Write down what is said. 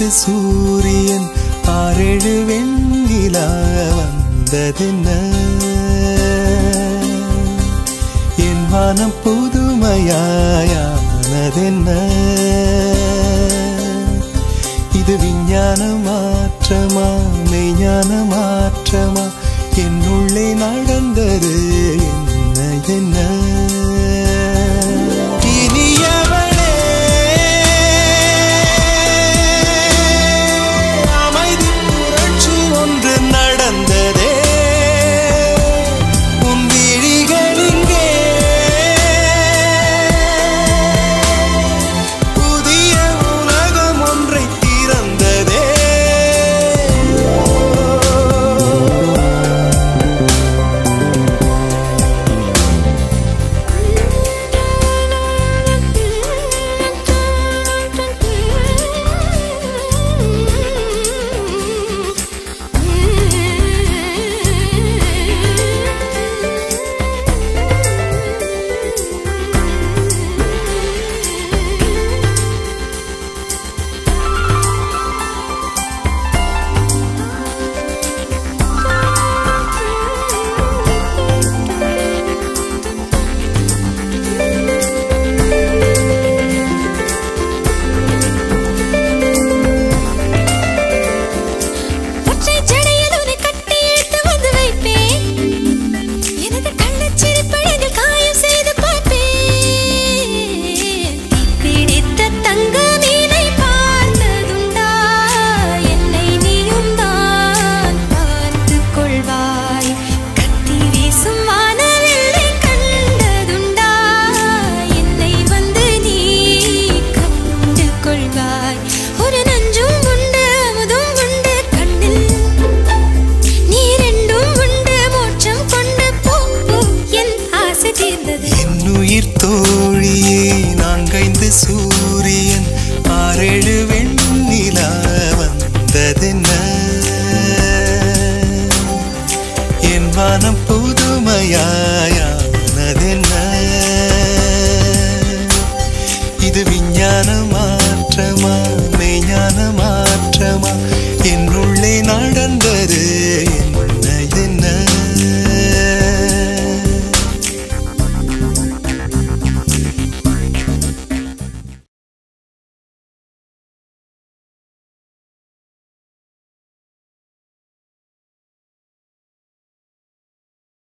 சூரியன் ஆறேழு வெண்ணிலா வந்ததென்ன என் வானம் புதுமையாயானதென்ன இது விஞ்ஞான மாற்றமா மெய்ஞான மாற்றமா என்னுள்ளே நடந்தது என்ன என்ன இனியவளே அமைதி புரட்சி ஒன்று நடந்ததே உன் விழிகளிங்கே புதிய உலகம் ஒன்றை திறந்ததே ஒற்றைச் சடையில் உன்னை கட்டி இழுத்து வந்து வைப்பேன். எனது கள்ளச் சிரிப்பழகில் காயம் செய்து பார்ப்பேன். தீப்பிடித்த தங்க மீனை பார்த்ததுண்டா? என்னை நீயும் தான் பார்த்துக் கொள்வாய். கத்தி வீசும் வானவில்லை கண்டதுண்டா? என்னை வந்து நீ கண்டு கொள்வாய். ஒரு நஞ்சும் உண்டு அமுதும் உண்டு கண்ணில் நீ ரெண்டும் உண்டு மோட்சம் கொண்டு போ போ, என் ஆசை தீர்ந்தது என்னுயிர் தோழியே நான்கைந்து சூரியன் ஆறேழு வெண்ணிலா வந்ததென்ன என் வானம் புதுமையாயானதென்ன இது விஞ்ஞான மாற்றமா